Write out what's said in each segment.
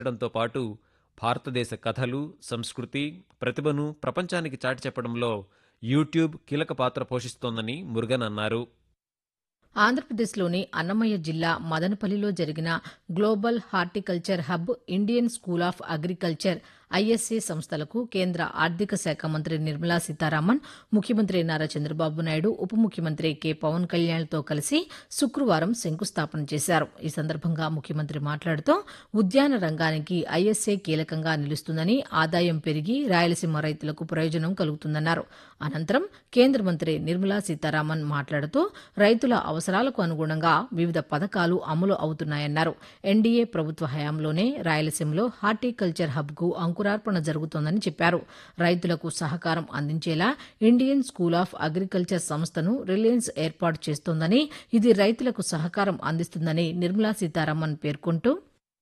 చేయడంతో పాటు భారతదేశ కథలు సంస్కృతి ప్రతిభను ప్రపంచానికి చాటి చెప్పడంలో యూట్యూబ్ కీలక పాత్ర పోషిస్తోందని మురుగన్ అన్నారు ఆంధ్రప్రదేశ్లోని అన్నమయ్య జిల్లా మదనపల్లిలో జరిగిన global horticulture hub Indian School of Agriculture ISA సంస్థలకు కేంద్ర ఆర్థిక శాఖ మంత్రి నిర్మలా సీతారామన్ ముఖ్యమంత్రి నారా చంద్రబాబు నాయుడు ఉప ముఖ్యమంత్రి కె పవన్ కళ్యాణ్తో కలిసి శుక్రవారం శంకుస్థాపన చేశారు ఈ సందర్భంగా ముఖ్యమంత్రి మాట్లాడుతూ ఉద్యాన రంగానికి ఐఎస్ఏ కీలకంగా నిలుస్తుందని ఆదాయం పెరిగి రాయలసీమ రైతులకు ప్రయోజనం కలుగుతుందన్నారు అనంతరం కేంద్ర మంత్రి నిర్మలా సీతారామన్ మాట్లాడుతూ రైతుల అవసరాలకు అనుగుణంగా వివిధ పథకాలు అమలు అవుతున్నాయన్నారు ఎన్డీఏ ప్రభుత్వ హయాంలోనే రాయలసీమలో హార్టికల్చర్ హబ్కు అంకురార్పణ జరుగుతోందని చెప్పారు రైతులకు సహకారం అందించేలా ఇండియన్ స్కూల్ ఆఫ్ అగ్రికల్చర్ సంస్థను రిలయన్స్ ఏర్పాటు చేస్తోందని ఇది రైతులకు సహకారం అందిస్తుందని నిర్మలా సీతారామన్ పేర్కొంటూ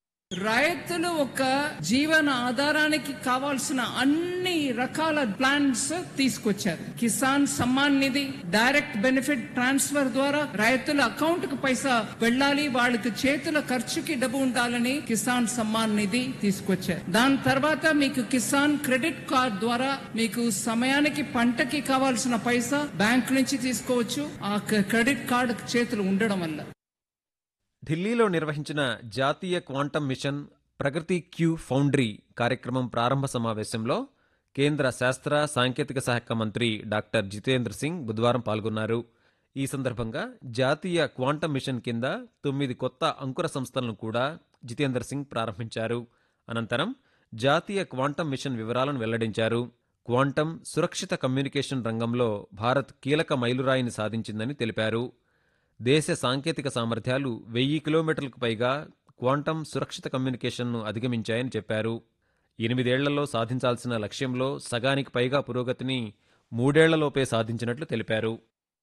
రైతులు ఒక జీవన ఆధారానికి కావాల్సిన అన్ని రకాల ప్లాన్స్ తీసుకొచ్చారు Kisan Samman Nidhi direct benefit transfer ద్వారా రైతుల అకౌంట్ కు పైసా వెళ్ళాలి వాళ్ళకి చేతుల ఖర్చుకి డబ్బు ఉండాలని కిసాన్ సమ్మాన్ నిధి తీసుకొచ్చారు దాని తర్వాత మీకు కిసాన్ క్రెడిట్ కార్డ్ ద్వారా మీకు సమయానికి పంటకి కావాల్సిన పైసా బ్యాంక్ నుంచి తీసుకోవచ్చు ఆ క్రెడిట్ కార్డు చేతులు ఉండడం వల్ల ఢిల్లీలో నిర్వహించిన జాతీయ క్వాంటం మిషన్ ప్రగతి క్యూ ఫౌండ్రీ కార్యక్రమం ప్రారంభ సమావేశంలో కేంద్ర శాస్త్ర సాంకేతిక శాఖ మంత్రి డాక్టర్ జితేంద్ర సింగ్ బుధవారం పాల్గొన్నారు ఈ సందర్భంగా జాతీయ క్వాంటం మిషన్ కింద తొమ్మిది కొత్త అంకుర సంస్థలను కూడా జితేంద్ర సింగ్ ప్రారంభించారు అనంతరం జాతీయ క్వాంటం మిషన్ వివరాలను వెల్లడించారు క్వాంటం సురక్షిత కమ్యూనికేషన్ రంగంలో భారత్ కీలక మైలురాయిని సాధించిందని తెలిపారు దేశ సాంకేతిక సామర్థ్యాలు వెయ్యి కిలోమీటర్లకు పైగా క్వాంటం సురక్షిత కమ్యూనికేషన్ను అధిగమించాయని చెప్పారు ఎనిమిదేళ్లలో సాధించాల్సిన లక్ష్యంలో సగానికి పైగా పురోగతిని మూడేళ్లలోపే సాధించినట్లు తెలిపారు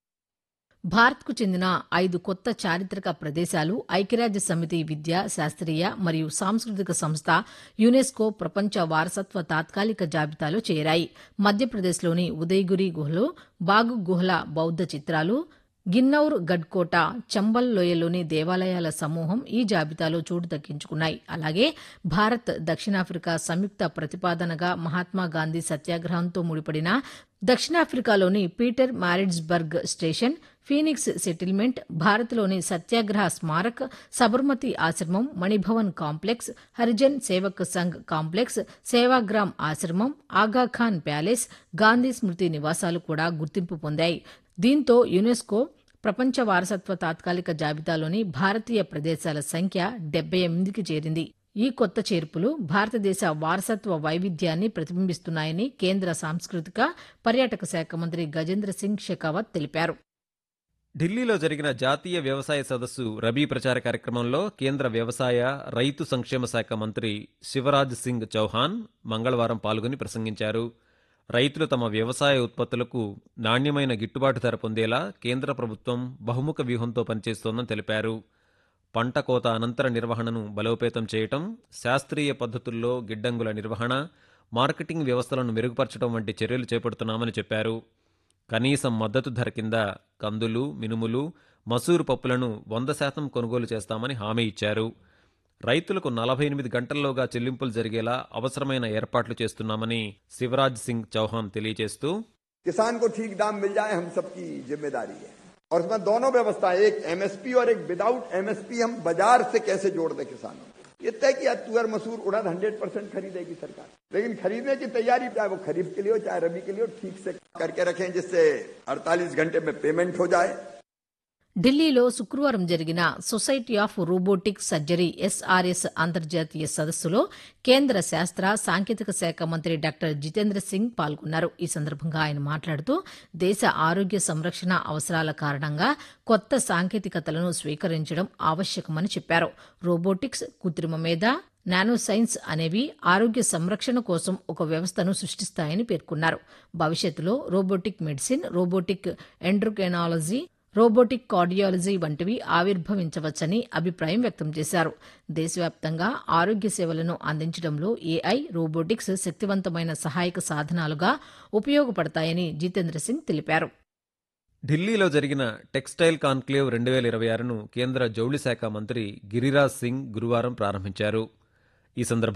భారత్కు చెందిన ఐదు కొత్త చారిత్రక ప్రదేశాలు ఐక్యరాజ్య సమితి విద్య శాస్త్రీయ మరియు సాంస్కృతిక సంస్థ యునెస్కో ప్రపంచ వారసత్వ తాత్కాలిక జాబితాలో చేరాయి మధ్యప్రదేశ్లోని ఉదయగిరి గుహలో బాగు గుహల బౌద్ధ చిత్రాలు గిన్నౌర్ గడ్కోట చంబల్ లోయలోని దేవాలయాల సమూహం ఈ జాబితాలో చోటు దక్కించుకున్నాయి అలాగే భారత్ దక్షిణాఫ్రికా సంయుక్త ప్రతిపాదనగా మహాత్మా గాంధీ సత్యాగ్రహంతో ముడిపడిన దక్షిణాఫ్రికాలోని Pietermaritzburg station Phoenix settlement భారత్లోని సత్యాగ్రహ స్మారక్ సబర్మతి ఆశ్రమం మణిభవన్ కాంప్లెక్స్ హరిజన్ సేవక్ సంఘ్ కాంప్లెక్స్ సేవాగ్రామ్ ఆశ్రమం ఆగాఖాన్ ప్యాలెస్ గాంధీ స్మృతి నివాసాలు కూడా గుర్తింపు పొందాయి దీంతో యునెస్కో ప్రపంచ వారసత్వ తాత్కాలిక జాబితాలోని భారతీయ ప్రదేశాల సంఖ్య డెబ్బై ఎనిమిదికి చేరింది ఈ కొత్త చేర్పులు భారతదేశ వారసత్వ వైవిధ్యాన్ని ప్రతిబింబిస్తున్నాయని కేంద్ర సాంస్కృతిక పర్యాటక శాఖ మంత్రి గజేంద్ర సింగ్ షెకావత్ తెలిపారు ఢిల్లీలో జరిగిన జాతీయ వ్యవసాయ సదస్సు రబీ ప్రచార కార్యక్రమంలో కేంద్ర వ్యవసాయ రైతు సంక్షేమ శాఖ మంత్రి శివరాజ్ సింగ్ చౌహాన్ మంగళవారం పాల్గొని ప్రసంగించారు రైతులు తమ వ్యవసాయ ఉత్పత్తులకు నాణ్యమైన గిట్టుబాటు ధర పొందేలా కేంద్ర ప్రభుత్వం బహుముఖ వ్యూహంతో పనిచేస్తోందని తెలిపారు పంట కోత అనంతర నిర్వహణను బలోపేతం చేయటం శాస్త్రీయ పద్ధతుల్లో గిడ్డంగుల నిర్వహణ మార్కెటింగ్ వ్యవస్థలను మెరుగుపరచడం వంటి చర్యలు చేపడుతున్నామని చెప్పారు కనీసం మద్దతు ధర కింద కందులు మినుములు మసూరు పప్పులను వంద శాతం కొనుగోలు చేస్తామని హామీ ఇచ్చారు రైతులకు నలభై ఎనిమిది గంటల్లోగా చెల్లింపులు జరిగేలా అవసరమైన ఏర్పాట్లు చేస్తున్నామని శివరాజ్ సింగ్ చౌహాన్ తెలియజేస్తూ किसान को ठीक दाम मिल जाए हम सबकी जिम्मेदारी है और उसमें दोनों व्यवस्था है एक एमएसपी और एक विदाउट एमएसपी हम बाजार से कैसे जोड़ दें किसानों को। ये तय किया तुअर मसूर उड़द हंड्रेड परसेंट खरीदेगी सरकार लेकिन खरीदने की तैयारी चाहे वो खरीफ के लिए हो चाहे रबी के लिए हो ठीक से करके रखें जिससे 48 घंटे में पेमेंट हो जाए ఢిల్లీలో శుక్రవారం జరిగిన Society of Robotic Surgery SRS అంతర్జాతీయ సదస్సులో కేంద్ర శాస్త్ర సాంకేతిక శాఖ మంత్రి డాక్టర్ జితేంద్ర సింగ్ పాల్గొన్నారు ఈ సందర్భంగా ఆయన మాట్లాడుతూ దేశ ఆరోగ్య సంరక్షణ అవసరాల కారణంగా కొత్త సాంకేతికతలను స్వీకరించడం ఆవశ్యకమని చెప్పారు రోబోటిక్స్ కృత్రిమ మేధ నానో సైన్స్ అనేవి ఆరోగ్య సంరక్షణ కోసం ఒక వ్యవస్థను సృష్టిస్తాయని పేర్కొన్నారు భవిష్యత్తులో robotic medicine robotic endocrinology robotic cardiology వంటివి ఆవిర్భవించవచ్చని అభిప్రాయం వ్యక్తం చేశారు దేశవ్యాప్తంగా ఆరోగ్య సేవలను అందించడంలో ఏఐ రోబోటిక్స్ శక్తివంతమైన సహాయక సాధనాలుగా ఉపయోగపడతాయని జితేంద్ర సింగ్ తెలిపారు ఢిల్లీలో జరిగిన టెక్స్టైల్ కాన్క్లేవ్ రెండు వేల ఇరవై ఆరును కేంద్ర జౌళి శాఖ మంత్రి గిరిరాజ్ సింగ్ గురువారం ప్రారంభించారు ఈ సందర్భంగా